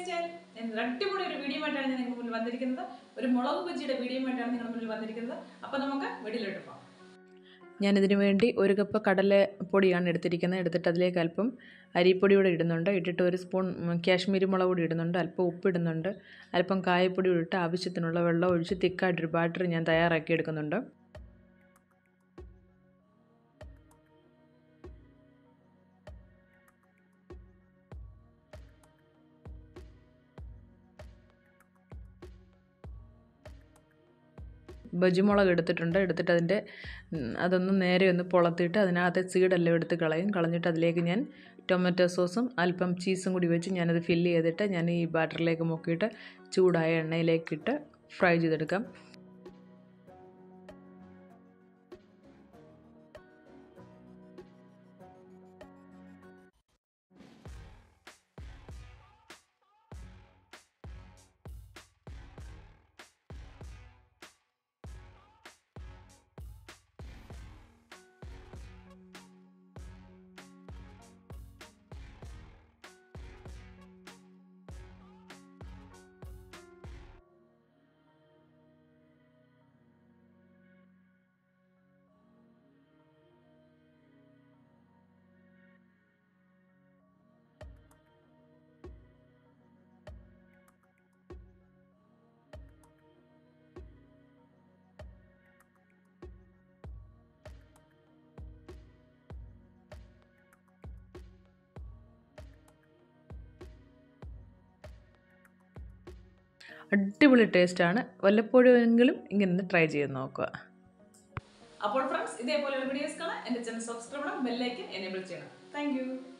style എന്ന അടിപൊളി ഒരു വീഡിയോ ആയിട്ടാണ് ഞാൻ നിങ്ങൾക്ക് മുന്നിൽ വന്നിരിക്കുന്നത് ഒരു മുളക് ബജിയുടെ വീഡിയോ ആയിട്ടാണ് നിങ്ങളുടെ മുന്നിൽ വന്നിരിക്കുന്നത് അപ്പോൾ നമുക്ക് വീഡിയോയിലോട്ട് പോകാം ഞാനിതിനു വേണ്ടി ഒരു കപ്പ് കടലപ്പൊടിയാണ് എടുത്തിരിക്കുന്നത് എടുത്തിട്ട് അതിലേക്ക് അല്പം അരിപ്പൊടി കൂടെ ഇടുന്നുണ്ട് ഇട്ടിട്ട് ഒരു സ്പൂൺ ഉം, കാശ്മീരി മുളക് കൂടി ഇടുന്നുണ്ട് അല്പം ഉപ്പ് ഇടുന്നുണ്ട് അല്പം കായപ്പൊടി ഇട്ട് ആവശ്യത്തിനുള്ള വെള്ളം ഒഴിച്ച് തിക്കായിട്ടൊരു ബാറ്റർ ഞാൻ തയ്യാറാക്കി എടുക്കുന്നുണ്ട് ബജിമുളക് എടുത്തിട്ടുണ്ട് എടുത്തിട്ട് അതിൻ്റെ ഉം, അതൊന്ന് നേരെ ഒന്ന് പൊളത്തിയിട്ട് അതിനകത്തെ സീഡെല്ലാം എടുത്ത് കളയും കളഞ്ഞിട്ട് അതിലേക്ക് ഞാൻ ടൊമാറ്റോ സോസും അല്പം ചീസും കൂടി വെച്ച് ഞാനത് ഫില്ല് ചെയ്തിട്ട് ഞാൻ ഈ ബാറ്ററിലേക്ക് മുക്കിയിട്ട് ചൂടായ എണ്ണയിലേക്കിട്ട് ഫ്രൈ ചെയ്തെടുക്കാം അടിപൊളി ടേസ്റ്റാണ് വല്ലപ്പോഴുമെങ്കിലും ഇങ്ങനെ ഒന്ന് ട്രൈ ചെയ്ത് നോക്കുക അപ്പോൾ ഫ്രണ്ട്സ് ഇതേപോലെയുള്ള വീഡിയോസ് കാണാൻ എൻ്റെ ചാനൽ സബ്സ്ക്രൈബ് ചെയ്യണം ബെല്ലൈക്കൻ എനേബിൾ ചെയ്യണം താങ്ക്